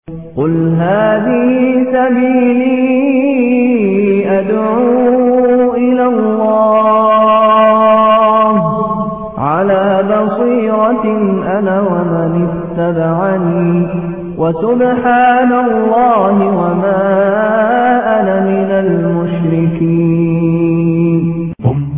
قل هذه سبيلي أدعو إلى الله على بصيرة أنا ومن اتبعني وسبحان الله وما أنا من المشركين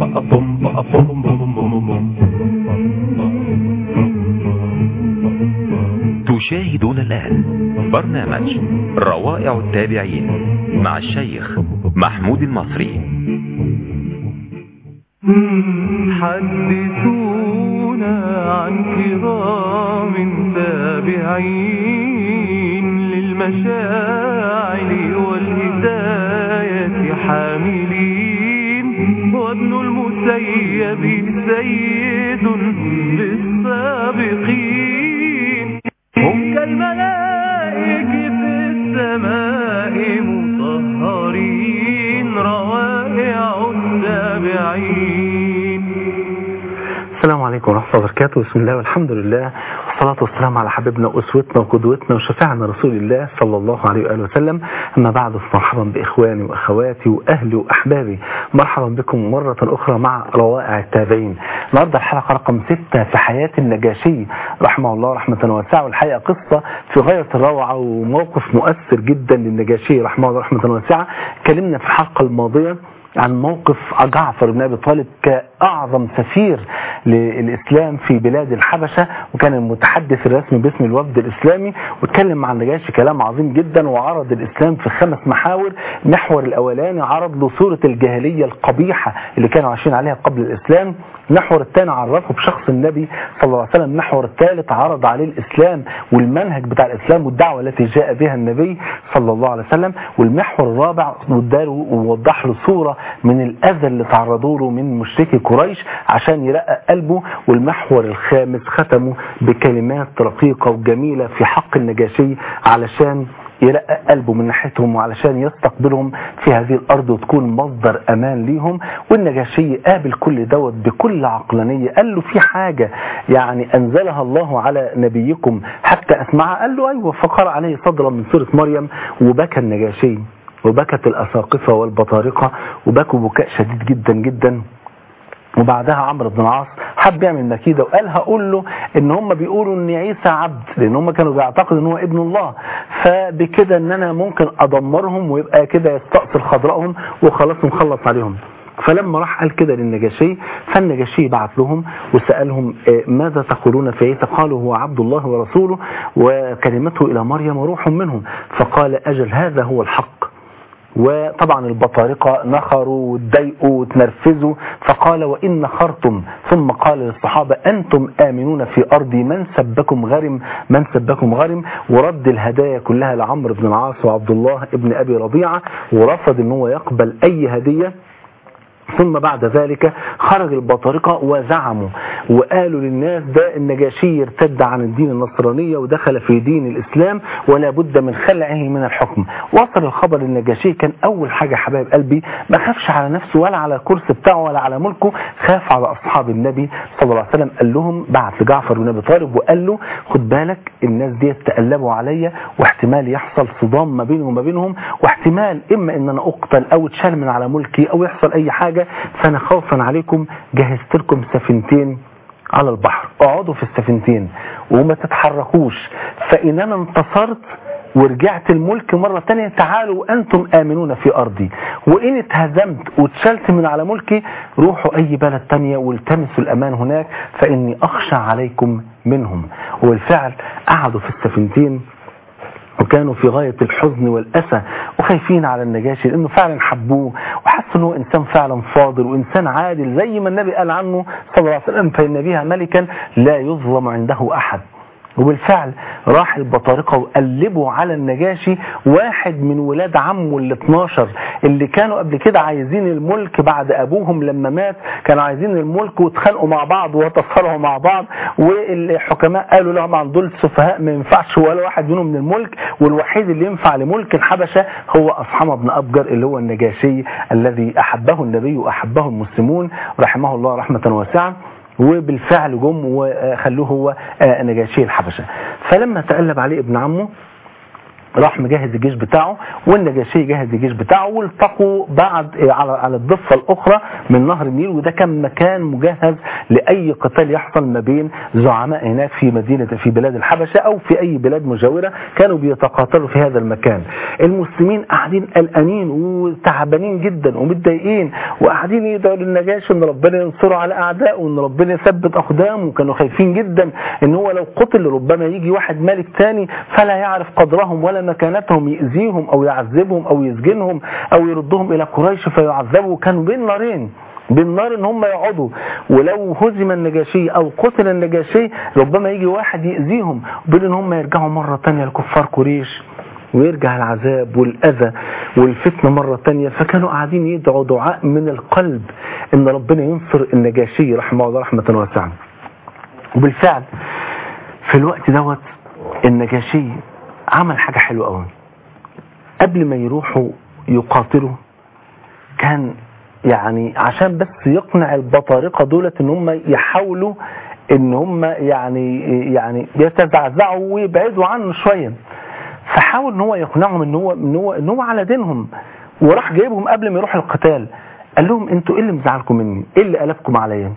تشاهدون الآن برنامج روائع التابعين مع الشيخ محمود المصري حدثونا عن كرام تابعين للمشاعر والهداية حاملين وابن المسيب سيد للسابقين هم كالملائك في السماء مطهرين روائع التابعين السلام عليكم ورحمة الله وبركاته بسم الله والحمد لله والصلاة والسلام على حبيبنا وأسوتنا وقدوتنا وشفيعنا رسول الله صلى الله عليه وآله وسلم أما بعد فمرحبا بإخواني وأخواتي وأهلي وأحبابي مرحبا بكم مرة أخرى مع روائع التابعين النهاردة الحلقة رقم ستة في حياة النجاشي رحمه الله رحمة واسعة والحقيقة قصة في غاية الروعة وموقف مؤثر جدا للنجاشي رحمه الله رحمة واسعة اتكلمنا في الحلقة الماضية عن موقف جعفر بن ابي طالب كاعظم سفير للاسلام في بلاد الحبشه وكان المتحدث الرسمي باسم الوفد الاسلامي واتكلم مع النجاشي كلام عظيم جدا وعرض الاسلام في خمس محاور المحور الاولاني عرض له صوره الجاهليه القبيحه اللي كانوا عايشين عليها قبل الاسلام المحور الثاني عرفه بشخص النبي صلى الله عليه وسلم المحور الثالث عرض عليه الاسلام والمنهج بتاع الاسلام والدعوه التي جاء بها النبي صلى الله عليه وسلم والمحور الرابع اداله ووضح له صوره من الاذى اللي تعرضوا له من مشركي قريش عشان يرقق قلبه والمحور الخامس ختمه بكلمات رقيقه وجميله في حق النجاشي علشان يرقق قلبه من ناحيتهم وعلشان يستقبلهم في هذه الارض وتكون مصدر امان ليهم والنجاشي قابل كل دوت بكل عقلانيه قال له في حاجه يعني انزلها الله على نبيكم حتى اسمعها قال له ايوه فقرا عليه صدرا من سوره مريم وبكى النجاشي وبكت الاساقفه والبطارقه وبكوا بكاء شديد جدا جدا وبعدها عمرو بن العاص حب يعمل مكيده وقال هقول له ان هم بيقولوا ان عيسى عبد لان هم كانوا بيعتقدوا ان هو ابن الله فبكده ان انا ممكن ادمرهم ويبقى كده يستأصل خضرائهم وخلاص نخلص عليهم فلما راح قال كده للنجاشي فالنجاشي بعت لهم وسألهم ماذا تقولون في عيسى قالوا هو عبد الله ورسوله وكلمته إلى مريم وروح منهم فقال أجل هذا هو الحق وطبعا البطارقة نخروا واتضايقوا وتنرفزوا فقال وإن نخرتم ثم قال للصحابة أنتم آمنون في أرضي من سبكم غرم من سبكم غرم ورد الهدايا كلها لعمرو بن العاص وعبد الله ابن أبي ربيعة ورفض ان هو يقبل أي هدية ثم بعد ذلك خرج البطارقة وزعموا وقالوا للناس ده النجاشي ارتد عن الدين النصرانية ودخل في دين الإسلام ولا بد من خلعه من الحكم وصل الخبر للنجاشي كان أول حاجة حبايب قلبي ما خافش على نفسه ولا على الكرسي بتاعه ولا على ملكه خاف على أصحاب النبي صلى الله عليه وسلم قال لهم بعت لجعفر بن أبي طالب وقال له خد بالك الناس دي تقلبوا عليا واحتمال يحصل صدام ما بيني وما بينهم واحتمال إما إن أنا أقتل أو اتشال من على ملكي أو يحصل أي حاجة فأنا خوفا عليكم جهزت لكم سفينتين على البحر اقعدوا في السفينتين وما تتحركوش فإن أنا انتصرت ورجعت الملك مرة تانية تعالوا وأنتم آمنون في أرضي وإن اتهزمت واتشلت من على ملكي روحوا أي بلد تانية والتمسوا الأمان هناك فإني أخشى عليكم منهم وبالفعل قعدوا في السفينتين وكانوا في غاية الحزن والأسى وخايفين على النجاشي لأنه فعلا حبوه وحسوا أنه إنسان فعلا فاضل وإنسان عادل زي ما النبي قال عنه صلى الله عليه وسلم فإن بها ملكا لا يظلم عنده أحد وبالفعل راح البطارقة وقلبوا على النجاشي واحد من ولاد عمه ال 12 اللي كانوا قبل كده عايزين الملك بعد أبوهم لما مات كانوا عايزين الملك واتخانقوا مع بعض وتصالحوا مع بعض والحكماء قالوا لهم دول سفهاء ما ينفعش ولا واحد منهم من الملك والوحيد اللي ينفع لملك الحبشة هو أصحمة بن أبجر اللي هو النجاشي الذي أحبه النبي وأحبه المسلمون رحمه الله رحمة واسعة وبالفعل جم وخلوه هو نجاشي الحبشة فلما تقلب عليه ابن عمه راح مجهز الجيش بتاعه والنجاشي جهز الجيش بتاعه والتقوا بعد على على الضفه الاخرى من نهر النيل وده كان مكان مجهز لاي قتال يحصل ما بين زعماء هناك في مدينه في بلاد الحبشه او في اي بلاد مجاوره كانوا بيتقاتلوا في هذا المكان المسلمين قاعدين قلقانين وتعبانين جدا ومتضايقين وقاعدين يدعوا للنجاشي ان ربنا ينصره على اعدائه وان ربنا يثبت اقدامه كانوا خايفين جدا ان هو لو قتل ربما يجي واحد ملك تاني فلا يعرف قدرهم ولا مكانتهم يأذيهم او يعذبهم او يسجنهم او يردهم الى قريش فيعذبوا كانوا بين نارين بالنار ان هم يقعدوا ولو هزم النجاشي او قتل النجاشي ربما يجي واحد يأذيهم بين ان هم يرجعوا مرة تانية لكفار قريش ويرجع العذاب والأذى والفتنة مرة تانية فكانوا قاعدين يدعوا دعاء من القلب ان ربنا ينصر النجاشي رحمه الله رحمة واسعة وبالفعل في الوقت دوت النجاشي عمل حاجة حلوة قوي قبل ما يروحوا يقاتلوا كان يعني عشان بس يقنع البطارقة دولت ان هم يحاولوا ان هم يعني يعني يتزعزعوا ويبعدوا عنه شوية فحاول ان هو يقنعهم ان هو ان هو ان هو على دينهم وراح جايبهم قبل ما يروح القتال قال لهم انتوا ايه اللي مزعلكم مني ايه اللي قلبكم عليا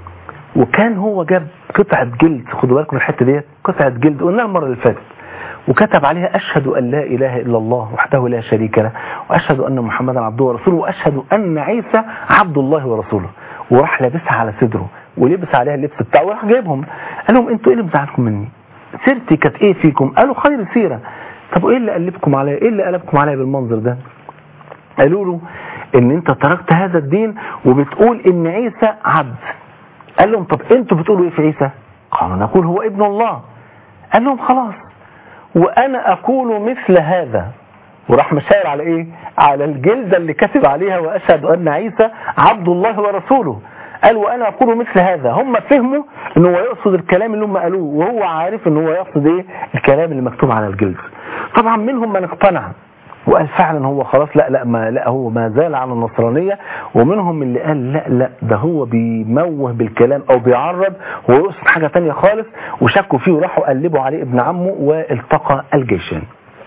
وكان هو جاب قطعة جلد خدوا بالكم من الحتة ديت قطعة جلد قلناها المرة اللي فاتت وكتب عليها أشهد أن لا إله إلا الله وحده لا شريك له وأشهد أن محمدا عبده ورسوله وأشهد أن عيسى عبد الله ورسوله وراح لابسها على صدره ولبس عليها اللبس بتاعه وراح جايبهم قال لهم انتوا ايه اللي مزعلكم مني سيرتي كانت ايه فيكم قالوا خير سيرة طب ايه اللي قلبكم عليا ايه اللي قلبكم عليا بالمنظر ده قالوا له ان انت تركت هذا الدين وبتقول ان عيسى عبد قال لهم طب انتوا بتقولوا ايه في عيسى قالوا نقول هو ابن الله قال لهم خلاص وانا اقول مثل هذا وراح مشاير على ايه على الجلدة اللي كتب عليها واشهد ان عيسى عبد الله ورسوله قال وانا اقول مثل هذا هم فهموا ان هو يقصد الكلام اللي هم قالوه وهو عارف ان هو يقصد ايه الكلام اللي مكتوب على الجلد طبعا منهم من اقتنع وقال فعلا هو خلاص لا لا ما لا هو ما زال على النصرانية ومنهم اللي قال لا لا ده هو بيموه بالكلام او بيعرض هو يقصد حاجة تانية خالص وشكوا فيه وراحوا قلبوا عليه ابن عمه والتقى الجيشان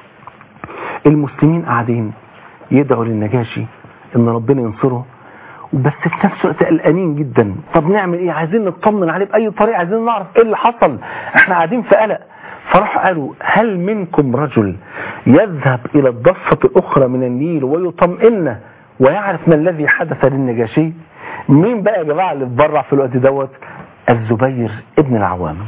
المسلمين قاعدين يدعوا للنجاشي ان ربنا ينصره بس في نفس الوقت قلقانين جدا طب نعمل ايه عايزين نطمن عليه باي طريقه عايزين نعرف ايه اللي حصل احنا قاعدين في قلق فراح قالوا هل منكم رجل يذهب الى الضفه الاخرى من النيل ويطمئن ويعرف ما الذي حدث للنجاشي مين بقى يا جماعه اللي اتبرع في الوقت دوت الزبير ابن العوام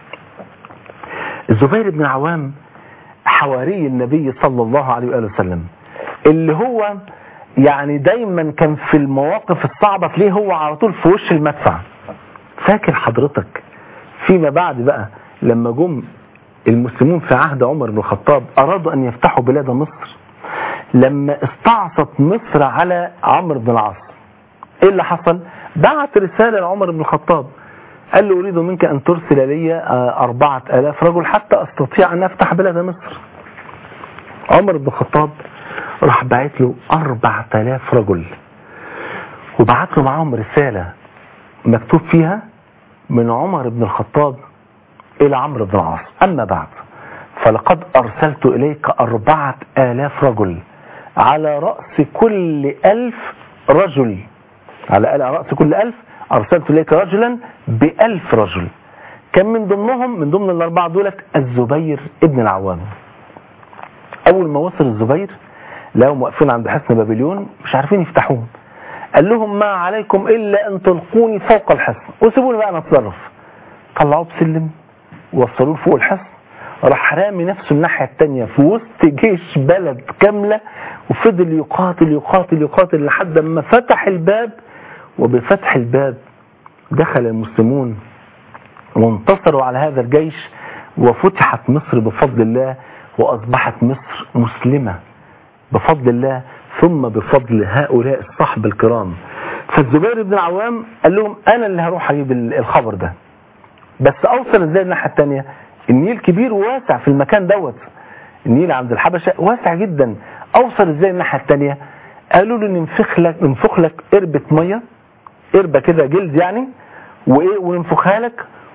الزبير ابن العوام حواري النبي صلى الله عليه وآله وسلم اللي هو يعني دايما كان في المواقف الصعبة تلاقيه هو على طول في وش المدفع فاكر حضرتك فيما بعد بقى لما جم المسلمون في عهد عمر بن الخطاب أرادوا أن يفتحوا بلاد مصر لما استعصت مصر على عمرو بن العاص ايه اللي حصل بعت رسالة لعمر بن الخطاب قال له أريد منك أن ترسل لي أربعة ألاف رجل حتى أستطيع أن أفتح بلاد مصر عمر بن الخطاب راح بعت له أربعة آلاف رجل وبعت له معاهم رسالة مكتوب فيها من عمر بن الخطاب إلى عمرو بن العاص أما بعد فلقد أرسلت إليك أربعة آلاف رجل على رأس كل ألف رجل على رأس كل ألف أرسلت إليك رجلا بألف رجل كان من ضمنهم من ضمن الأربعة دولت الزبير ابن العوام أول ما وصل الزبير لقوا واقفين عند حصن بابليون مش عارفين يفتحوه قال لهم ما عليكم إلا أن تلقوني فوق الحصن وسيبوني بقى نتصرف طلعوه بسلم ووصلوه فوق الحصن راح رامي نفسه الناحية التانية في وسط جيش بلد كاملة وفضل يقاتل يقاتل يقاتل لحد ما فتح الباب وبفتح الباب دخل المسلمون وانتصروا على هذا الجيش وفتحت مصر بفضل الله وأصبحت مصر مسلمة بفضل الله ثم بفضل هؤلاء الصحب الكرام فالزبير بن العوام قال لهم أنا اللي هروح أجيب الخبر ده بس أوصل إزاي الناحية التانية النيل كبير وواسع في المكان دوت النيل عند الحبشة واسع جدا أوصل إزاي الناحية التانية قالوا له ننفخ لك ننفخ لك قربة مية قربة كده جلد يعني وإيه وننفخها لك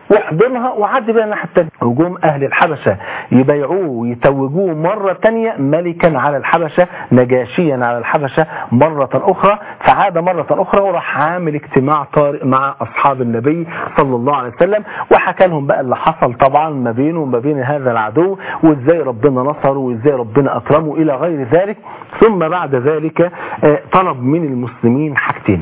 واحضنها وعدي بيها الناحيه الثانيه وجوم اهل الحبشه يبايعوه ويتوجوه مره ثانيه ملكا على الحبشه نجاشيا على الحبشه مره اخرى فعاد مره اخرى وراح عامل اجتماع طارئ مع اصحاب النبي صلى الله عليه وسلم وحكى لهم بقى اللي حصل طبعا ما بينه وما بين هذا العدو وازاي ربنا نصره وازاي ربنا اكرمه الى غير ذلك ثم بعد ذلك آه، طلب من المسلمين حاجتين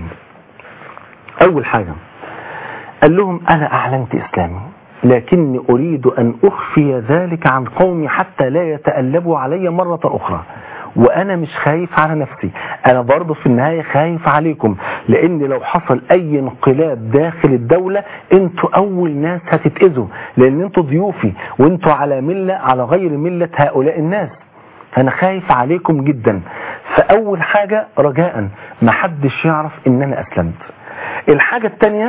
اول حاجه قال لهم أنا أعلنت إسلامي لكني أريد أن أخفي ذلك عن قومي حتى لا يتألبوا علي مرة أخرى وأنا مش خايف على نفسي أنا برضه في النهاية خايف عليكم لأن لو حصل أي انقلاب داخل الدولة أنتوا أول ناس هتتأذوا لأن أنتوا ضيوفي وأنتوا على ملة على غير ملة هؤلاء الناس فأنا خايف عليكم جدا فأول حاجة رجاء ما حدش يعرف إن أنا أسلمت الحاجة الثانية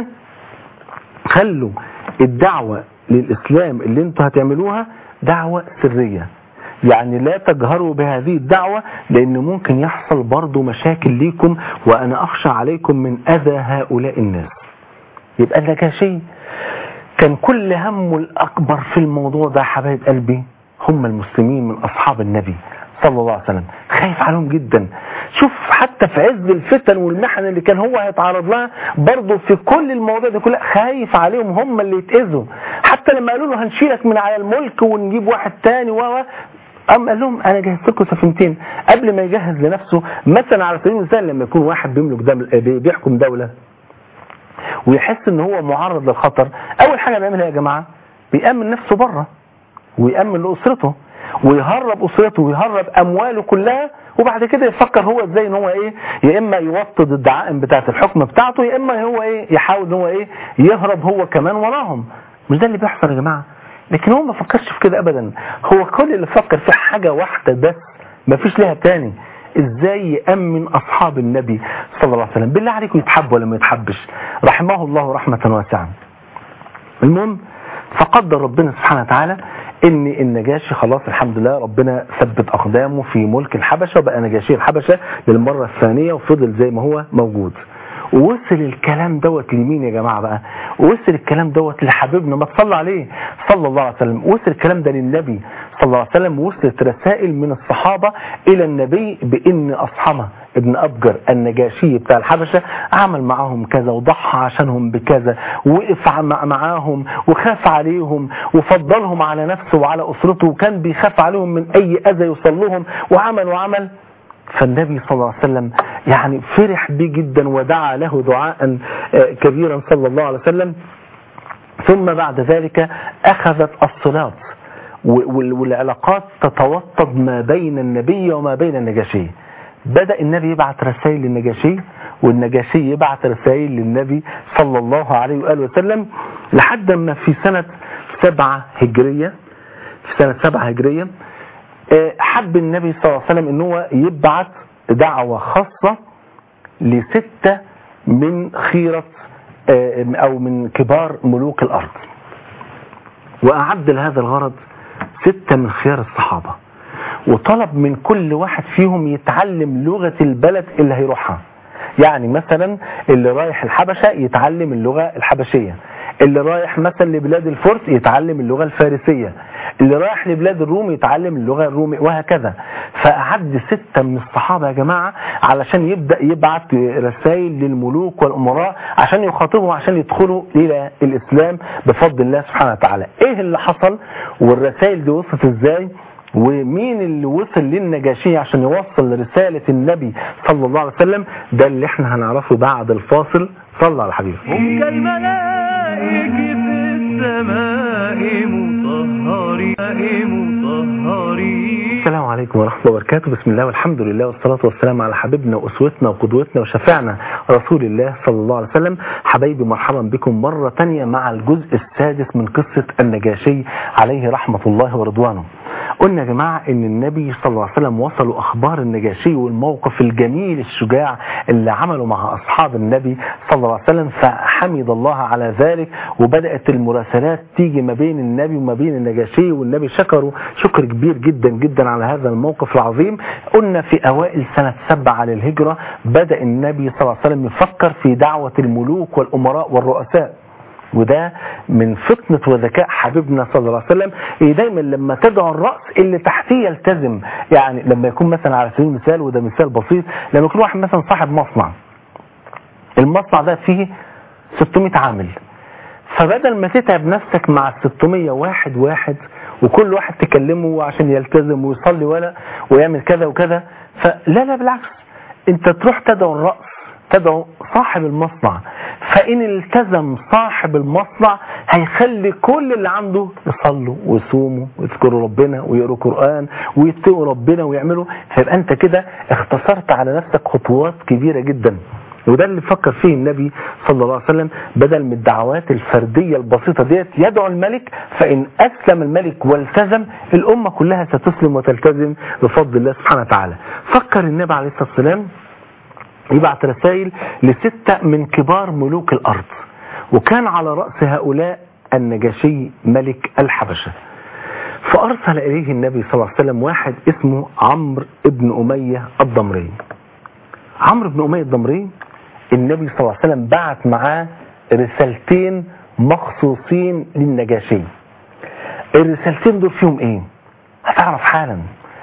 خلوا الدعوة للإسلام اللي انتوا هتعملوها دعوة سرية يعني لا تجهروا بهذه الدعوة لأن ممكن يحصل برضو مشاكل ليكم وأنا أخشى عليكم من أذى هؤلاء الناس يبقى النجاشي كان كل همه الأكبر في الموضوع ده حبايب قلبي هم المسلمين من أصحاب النبي صلى الله عليه وسلم خايف عليهم جدا شوف حتى في عز الفتن والمحن اللي كان هو هيتعرض لها برضه في كل المواضيع دي كلها خايف عليهم هم اللي يتأذوا حتى لما قالوا له هنشيلك من على الملك ونجيب واحد تاني و أم قال لهم أنا جهزت لكم سفينتين قبل ما يجهز لنفسه مثلا على سبيل المثال لما يكون واحد بيملك دم بيحكم دولة ويحس ان هو معرض للخطر اول حاجة بيعملها يا جماعة بيأمن نفسه بره ويأمن لأسرته ويهرب أسرته ويهرب أمواله كلها وبعد كده يفكر هو ازاي ان هو ايه يا اما يوطد الدعائم بتاعه الحكم بتاعته يا اما هو ايه يحاول ان هو ايه يهرب هو كمان وراهم مش ده اللي بيحصل يا جماعه لكن هو ما فكرش في كده ابدا هو كل اللي فكر في حاجه واحده بس ما فيش ليها تاني ازاي يأمن اصحاب النبي صلى الله عليه وسلم بالله عليكم يتحب ولا ما يتحبش رحمه الله رحمه واسعه المهم فقدر ربنا سبحانه وتعالى ان النجاشي خلاص الحمد لله ربنا ثبت اقدامه في ملك الحبشة وبقى نجاشي الحبشة للمرة الثانية وفضل زي ما هو موجود وصل الكلام دوت لمين يا جماعة بقى وصل الكلام دوت لحبيبنا ما تصلى عليه صلى الله عليه وسلم وصل الكلام ده للنبي صلى الله عليه وسلم وصلت رسائل من الصحابة الى النبي بان اصحمه ابن ابجر النجاشي بتاع الحبشة عمل معاهم كذا وضحى عشانهم بكذا وقف معاهم وخاف عليهم وفضلهم على نفسه وعلى اسرته وكان بيخاف عليهم من اي اذى يوصل لهم وعمل وعمل فالنبي صلى الله عليه وسلم يعني فرح به جدا ودعا له دعاء كبيرا صلى الله عليه وسلم ثم بعد ذلك أخذت الصلات والعلاقات تتوطد ما بين النبي وما بين النجاشي بدأ النبي يبعث رسائل للنجاشي والنجاشي يبعث رسائل للنبي صلى الله عليه وآله وسلم لحد ما في سنة سبعة هجرية في سنة سبعة هجرية حب النبي صلى الله عليه وسلم ان هو يبعث دعوة خاصة لستة من خيرة او من كبار ملوك الارض واعد لهذا الغرض ستة من خيار الصحابة وطلب من كل واحد فيهم يتعلم لغة البلد اللي هيروحها يعني مثلا اللي رايح الحبشة يتعلم اللغة الحبشية اللي رايح مثلا لبلاد الفرس يتعلم اللغة الفارسية اللي رايح لبلاد الروم يتعلم اللغة الرومية وهكذا فأعد ستة من الصحابة يا جماعة علشان يبدأ يبعث رسائل للملوك والأمراء عشان يخاطبهم عشان يدخلوا إلى الإسلام بفضل الله سبحانه وتعالى إيه اللي حصل والرسائل دي وصلت إزاي ومين اللي وصل للنجاشية عشان يوصل رسالة النبي صلى الله عليه وسلم ده اللي احنا هنعرفه بعد الفاصل صلى على الحبيب هم كالملائك في السماء مطهرين مطهرين السلام عليكم ورحمة الله وبركاته بسم الله والحمد لله والصلاة والسلام على حبيبنا وأسوتنا وقدوتنا وشفعنا رسول الله صلى الله عليه وسلم حبايبي مرحبا بكم مرة تانية مع الجزء السادس من قصة النجاشي عليه رحمة الله ورضوانه قلنا يا جماعة ان النبي صلى الله عليه وسلم وصلوا اخبار النجاشي والموقف الجميل الشجاع اللي عمله مع اصحاب النبي صلى الله عليه وسلم فحمد الله على ذلك وبدأت المراسلات تيجي ما بين النبي وما بين النجاشي والنبي شكره شكر كبير جدا جدا على هذا الموقف العظيم قلنا في اوائل سنة سبعة للهجرة بدأ النبي صلى الله عليه وسلم يفكر في دعوة الملوك والامراء والرؤساء وده من فطنة وذكاء حبيبنا صلى الله عليه وسلم إيه دايما لما تدعو الرأس اللي تحتيه يلتزم يعني لما يكون مثلا على سبيل المثال وده مثال بسيط لما يكون واحد مثلا صاحب مصنع المصنع ده فيه 600 عامل فبدل ما تتعب نفسك مع ال 600 واحد واحد وكل واحد تكلمه عشان يلتزم ويصلي ولا ويعمل كذا وكذا فلا لا بالعكس انت تروح تدعو الرأس تدعو صاحب المصنع فإن التزم صاحب المصنع هيخلي كل اللي عنده يصلوا ويصوموا ويذكروا ربنا ويقروا قرآن ويتقوا ربنا ويعملوا فيبقى أنت كده اختصرت على نفسك خطوات كبيرة جدا وده اللي فكر فيه النبي صلى الله عليه وسلم بدل من الدعوات الفردية البسيطة ديت يدعو الملك فإن أسلم الملك والتزم الأمة كلها ستسلم وتلتزم بفضل الله سبحانه وتعالى فكر النبي عليه الصلاة والسلام يبعت رسائل لستة من كبار ملوك الأرض وكان على رأس هؤلاء النجاشي ملك الحبشة فأرسل إليه النبي صلى الله عليه وسلم واحد اسمه عمرو بن أمية الضمري عمرو بن أمية الضمري النبي صلى الله عليه وسلم بعت معاه رسالتين مخصوصين للنجاشي الرسالتين دول فيهم ايه هتعرف حالا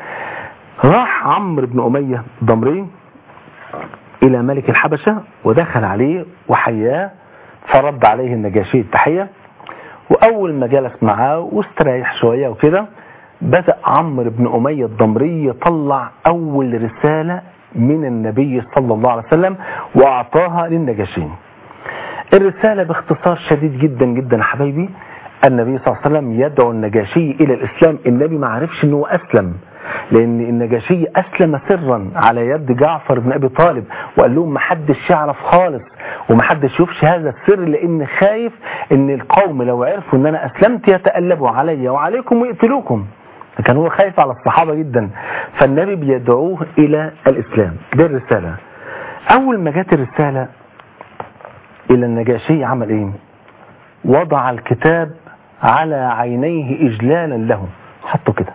راح عمرو بن أمية الضمري إلى ملك الحبشة ودخل عليه وحياه فرد عليه النجاشي التحية وأول ما جلس معاه واستريح شوية وكده بدأ عمرو بن أمية الضمري يطلع أول رسالة من النبي صلى الله عليه وسلم وأعطاها للنجاشي الرسالة باختصار شديد جدا جدا يا حبايبي النبي صلى الله عليه وسلم يدعو النجاشي إلى الإسلام النبي ما عرفش أنه أسلم لأن النجاشي أسلم سرا على يد جعفر بن أبي طالب وقال لهم محدش يعرف خالص ومحدش يفشي هذا السر لأن خايف أن القوم لو عرفوا أن أنا أسلمت يتألبوا علي وعليكم ويقتلوكم كان هو خايف على الصحابة جدا فالنبي بيدعوه إلى الإسلام دي الرسالة أول ما جت الرسالة إلى النجاشي عمل إيه وضع الكتاب على عينيه إجلالا له حطه كده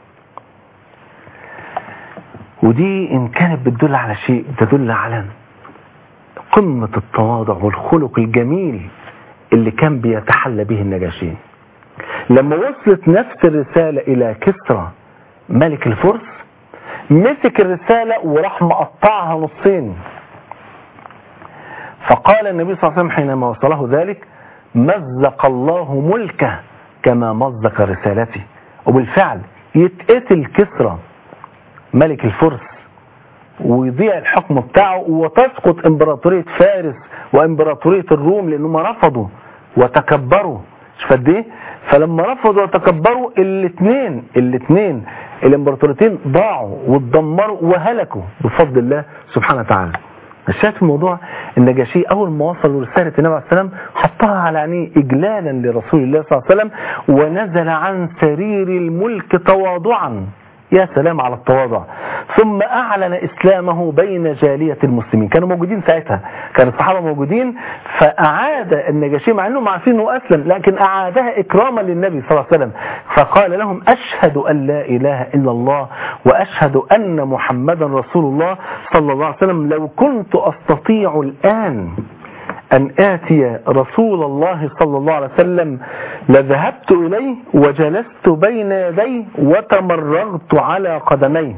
ودي إن كانت بتدل على شيء تدل على قمة التواضع والخلق الجميل اللي كان بيتحلى به النجاشي لما وصلت نفس الرسالة إلى كسرى ملك الفرس مسك الرسالة وراح مقطعها نصين فقال النبي صلى الله عليه وسلم حينما وصله ذلك مزق الله ملكه كما مزق رسالته وبالفعل يتقتل كسرى ملك الفرس ويضيع الحكم بتاعه وتسقط امبراطورية فارس وامبراطورية الروم لانهم رفضوا وتكبروا مش قد ايه فلما رفضوا وتكبروا الاثنين الاثنين الامبراطوريتين ضاعوا واتدمروا وهلكوا بفضل الله سبحانه وتعالى الشاهد في الموضوع النجاشي اول ما وصل رساله النبي عليه السلام حطها على عينيه اجلالا لرسول الله صلى الله عليه وسلم ونزل عن سرير الملك تواضعا يا سلام على التواضع ثم أعلن إسلامه بين جالية المسلمين كانوا موجودين ساعتها كان الصحابة موجودين فأعاد النجاشي مع أنهم عارفين أنه أسلم لكن أعادها إكراما للنبي صلى الله عليه وسلم فقال لهم أشهد أن لا إله إلا الله وأشهد أن محمدا رسول الله صلى الله عليه وسلم لو كنت أستطيع الآن أن آتي رسول الله صلى الله عليه وسلم لذهبت إليه وجلست بين يديه وتمرغت على قدميه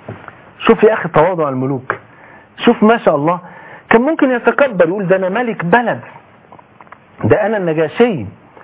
شوف يا أخي تواضع الملوك شوف ما شاء الله كان ممكن يتكبر يقول ده أنا ملك بلد ده أنا النجاشي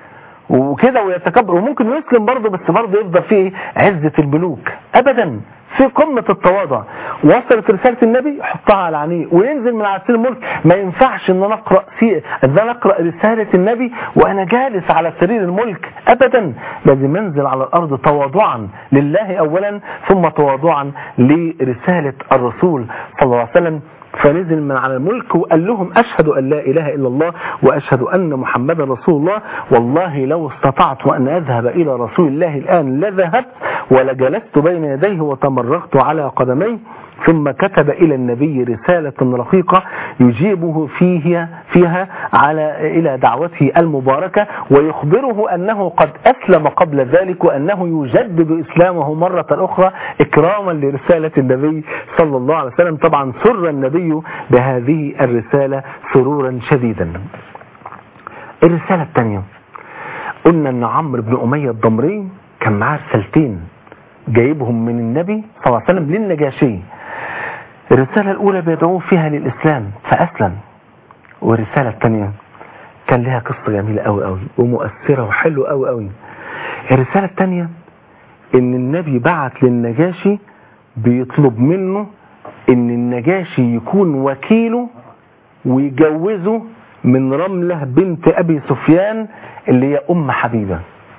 وكده ويتكبر وممكن يسلم برضه بس برضه يفضل فيه عزة الملوك أبدا في قمة التواضع وصلت رسالة النبي حطها على عينيه وينزل من على سرير الملك ما ينفعش ان انا اقرا في ان انا اقرا رسالة النبي وانا جالس على سرير الملك ابدا لازم انزل على الارض تواضعا لله اولا ثم تواضعا لرسالة الرسول صلى الله عليه وسلم فنزل من على الملك وقال لهم أشهد أن لا إله إلا الله وأشهد أن محمدا رسول الله والله لو استطعت أن أذهب إلى رسول الله الآن لذهبت ولجلست بين يديه وتمرغت على قدميه ثم كتب إلى النبي رسالة رقيقة يجيبه فيها, فيها على إلى دعوته المباركة ويخبره أنه قد أسلم قبل ذلك وأنه يجدد إسلامه مرة أخرى إكراما لرسالة النبي صلى الله عليه وسلم طبعا سر النبي بهذه الرسالة سرورا شديدا الرسالة الثانية قلنا ان عمرو بن أمية الضمري كان معاه رسالتين جايبهم من النبي صلى الله عليه وسلم للنجاشي الرسالة الأولى بيدعوه فيها للإسلام فأسلم والرسالة الثانية كان لها قصة جميلة قوي قوي ومؤثرة وحلوة قوي قوي الرسالة الثانية ان النبي بعت للنجاشي بيطلب منه ان النجاشي يكون وكيله ويجوزه من رملة بنت ابي سفيان اللي هي ام حبيبة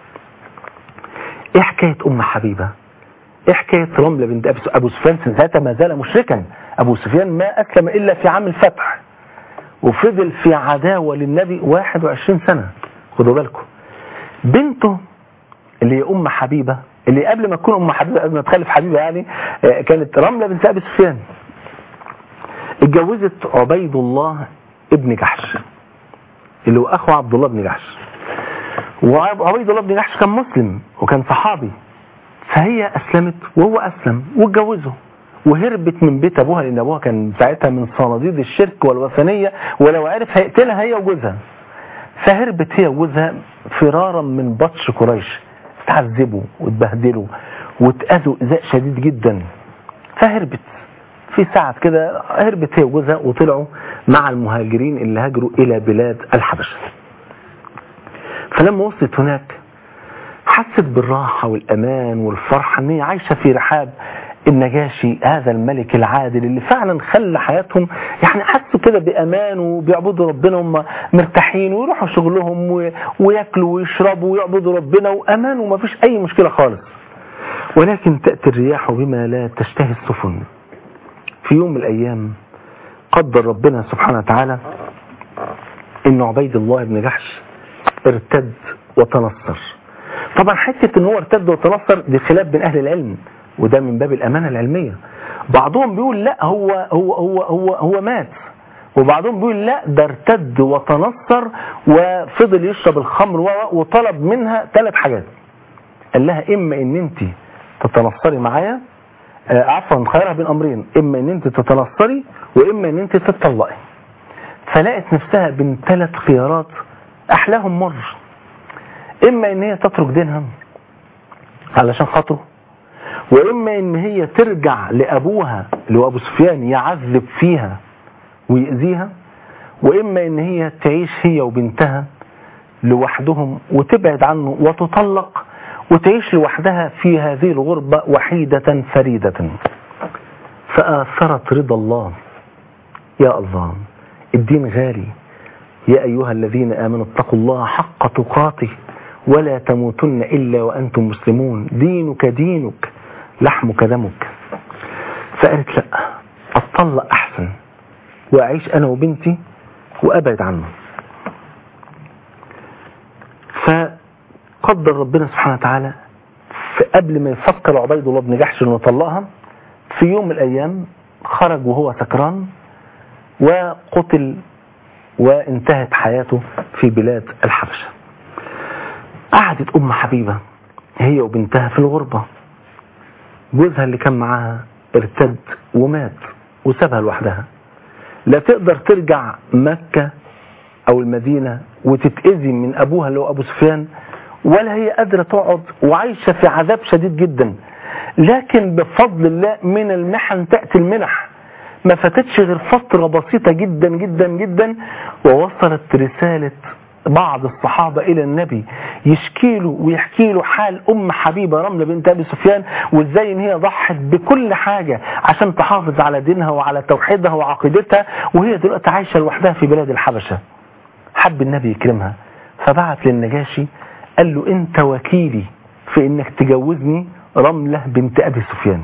ايه حكاية ام حبيبة ايه حكاية رملة بنت ابي ابو سفيان ساعتها ما زال مشركا ابو سفيان ما اسلم الا في عام الفتح وفضل في عداوة للنبي 21 سنة خدوا بالكم بنته اللي هي ام حبيبة اللي قبل ما تكون ام حبيبة قبل ما تخلف حبيبة يعني آه، كانت رملة بنت ابي سفيان اتجوزت عبيد الله ابن جحش اللي هو اخو عبد الله بن جحش وعبيد الله بن جحش كان مسلم وكان صحابي فهي اسلمت وهو اسلم واتجوزه وهربت من بيت ابوها لان ابوها كان ساعتها من صناديد الشرك والوثنيه ولو عرف هيقتلها هي وجوزها فهربت هي وجوزها فرارا من بطش قريش تعذبوا وتبهدلوا واتأذوا إذاء شديد جدا فهربت في ساعة كده هربت هي وجوزها وطلعوا مع المهاجرين اللي هاجروا إلى بلاد الحبشة فلما وصلت هناك حست بالراحة والأمان والفرحة ان هي عايشة في رحاب النجاشي هذا الملك العادل اللي فعلا خلى حياتهم يعني حسوا كده بأمان وبيعبدوا ربنا هم مرتاحين ويروحوا شغلهم و- وياكلوا ويشربوا ويعبدوا ربنا وأمان وما فيش أي مشكلة خالص ولكن تأتي الرياح بما لا تشتهي السفن في يوم من الأيام قدر ربنا سبحانه وتعالى ان عبيد الله بن جحش ارتد وتنصر طبعا حتة ان هو ارتد وتنصر دي خلاف بين اهل العلم وده من باب الامانة العلمية بعضهم بيقول لا هو هو هو هو, هو مات وبعضهم بيقول لا ده ارتد وتنصر وفضل يشرب الخمر و- وطلب منها ثلاث حاجات قال لها اما ان انت تتنصري معايا آه، عفوا خيرها بين امرين اما ان انت تتنصري واما ان انت تتطلقي فلقت نفسها بين ثلاث خيارات احلاهم مر اما ان هي تترك دينها علشان خاطره واما ان هي ترجع لابوها اللي هو ابو سفيان يعذب فيها ويأذيها واما ان هي تعيش هي وبنتها لوحدهم وتبعد عنه وتطلق وتعيش لوحدها في هذه الغربة وحيدة فريدة فآثرت رضا الله يا الله الدين غالي يا أيها الذين آمنوا اتقوا الله حق تقاته ولا تموتن إلا وأنتم مسلمون دينك دينك لحمك دمك فقالت لا أطلق أحسن وأعيش أنا وبنتي وأبعد عنه فقدر ربنا سبحانه وتعالى في قبل ما يفكر عبيد الله بن جحش انه يطلقها في يوم من الايام خرج وهو سكران وقتل وانتهت حياته في بلاد الحبشة قعدت ام حبيبة هي وبنتها في الغربة جوزها اللي كان معاها ارتد ومات وسابها لوحدها لا تقدر ترجع مكة او المدينة وتتأذي من ابوها اللي هو ابو سفيان ولا هي قادرة تقعد وعايشة في عذاب شديد جدا لكن بفضل الله من المحن تأتي المنح ما فاتتش غير فترة بسيطة جدا جدا جدا ووصلت رسالة بعض الصحابة إلى النبي يشكي له ويحكي له حال أم حبيبة رملة بنت أبي سفيان وإزاي إن هي ضحت بكل حاجة عشان تحافظ على دينها وعلى توحيدها وعقيدتها وهي دلوقتي عايشة لوحدها في بلاد الحبشة حب النبي يكرمها فبعت للنجاشي قال له انت وكيلي في انك تجوزني رملة بنت ابي سفيان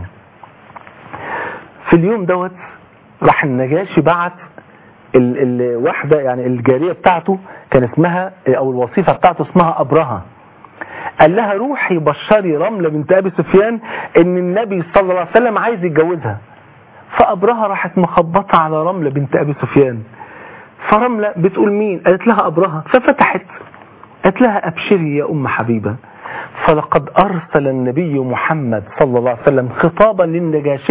في اليوم دوت راح النجاشي بعت ال- الواحدة يعني الجارية بتاعته كان اسمها او الوظيفة بتاعته اسمها ابرهة قال لها روحي بشري رملة بنت ابي سفيان ان النبي صلى الله عليه وسلم عايز يتجوزها فابرهة راحت مخبطة على رملة بنت ابي سفيان فرملة بتقول مين قالت لها أبرهة ففتحت قالت لها أبشري يا أم حبيبة فلقد أرسل النبي محمد صلى الله عليه وسلم خطابا للنجاشي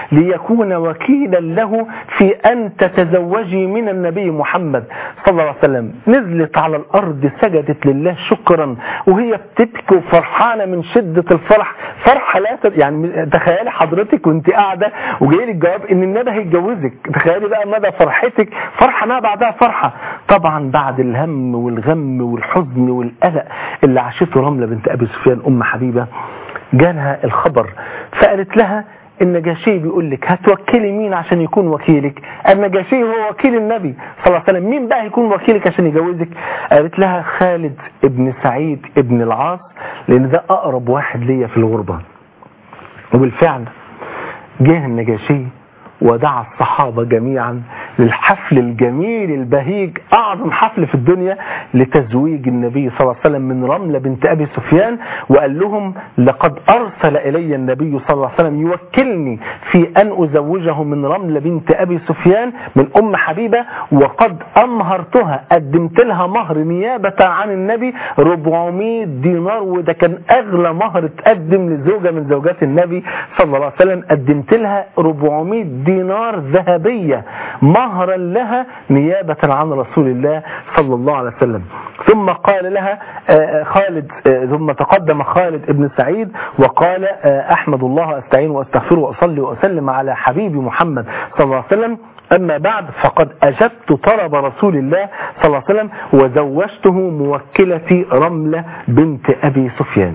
ليكون وكيلا له في أن تتزوجي من النبي محمد صلى الله عليه وسلم نزلت على الأرض سجدت لله شكرا وهي بتبكي وفرحانة من شدة الفرح فرحة لا تد... يعني تخيلي حضرتك وانت قاعدة وجاي لك جواب ان النبي هيتجوزك تخيلي بقى مدى فرحتك فرحة ما بعدها فرحة طبعا بعد الهم والغم والحزن والقلق اللي عاشته رملة بنت أبي سفيان أم حبيبة جالها الخبر فقالت لها النجاشي بيقول لك هتوكلي مين عشان يكون وكيلك النجاشي هو وكيل النبي صلى الله عليه وسلم مين بقى يكون وكيلك عشان يجوزك قالت لها خالد ابن سعيد ابن العاص لان ده اقرب واحد ليا في الغربة وبالفعل جه النجاشي ودعا الصحابة جميعا للحفل الجميل البهيج أعظم حفل في الدنيا لتزويج النبي صلى الله عليه وسلم من رملة بنت أبي سفيان وقال لهم لقد أرسل إلي النبي صلى الله عليه وسلم يوكلني في أن أزوجه من رملة بنت أبي سفيان من أم حبيبة وقد أمهرتها قدمت لها مهر نيابة عن النبي 400 دينار وده كان أغلى مهر تقدم لزوجة من زوجات النبي صلى الله عليه وسلم قدمت لها 400 دينار ذهبية مهرا لها نيابة عن رسول الله صلى الله عليه وسلم ثم قال لها خالد ثم تقدم خالد ابن سعيد وقال أحمد الله أستعين وأستغفره وأصلي وأسلم على حبيبي محمد صلى الله عليه وسلم أما بعد فقد أجبت طلب رسول الله صلى الله عليه وسلم وزوجته موكلتي رملة بنت أبي سفيان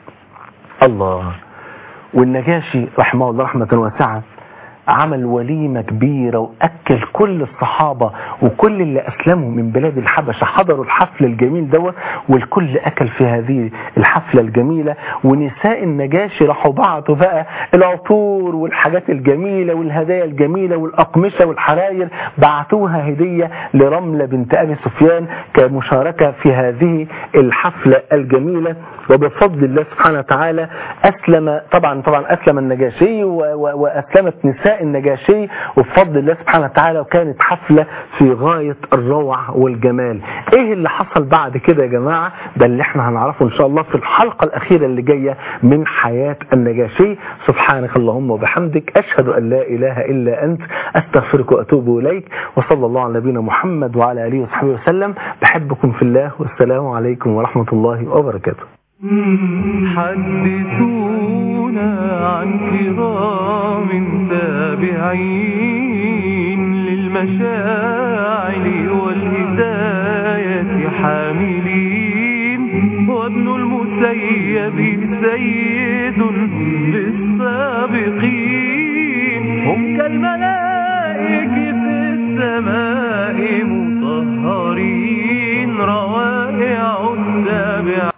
الله والنجاشي رحمه الله رحمة واسعة عمل وليمة كبيرة وأكل كل الصحابة وكل اللي أسلموا من بلاد الحبشة حضروا الحفل الجميل دوت والكل أكل في هذه الحفلة الجميلة ونساء النجاشي راحوا بعتوا بقى العطور والحاجات الجميلة والهدايا الجميلة والأقمشة والحراير بعتوها هدية لرملة بنت أبي سفيان كمشاركة في هذه الحفلة الجميلة وبفضل الله سبحانه وتعالى أسلم طبعا طبعا أسلم النجاشي وأسلمت نساء النجاشي وبفضل الله سبحانه وتعالى وكانت حفلة في غاية الروعة والجمال ايه اللي حصل بعد كده يا جماعة ده اللي احنا هنعرفه ان شاء الله في الحلقة الاخيرة اللي جاية من حياة النجاشي سبحانك اللهم وبحمدك اشهد ان لا اله الا انت استغفرك واتوب اليك وصلى الله على نبينا محمد وعلى اله وصحبه وسلم بحبكم في الله والسلام عليكم ورحمة الله وبركاته حدثونا عن كرام تابعين للمشاعر والهداية حاملين وابن المسيب سيد للسابقين هم كالملائك في السماء مطهرين رواه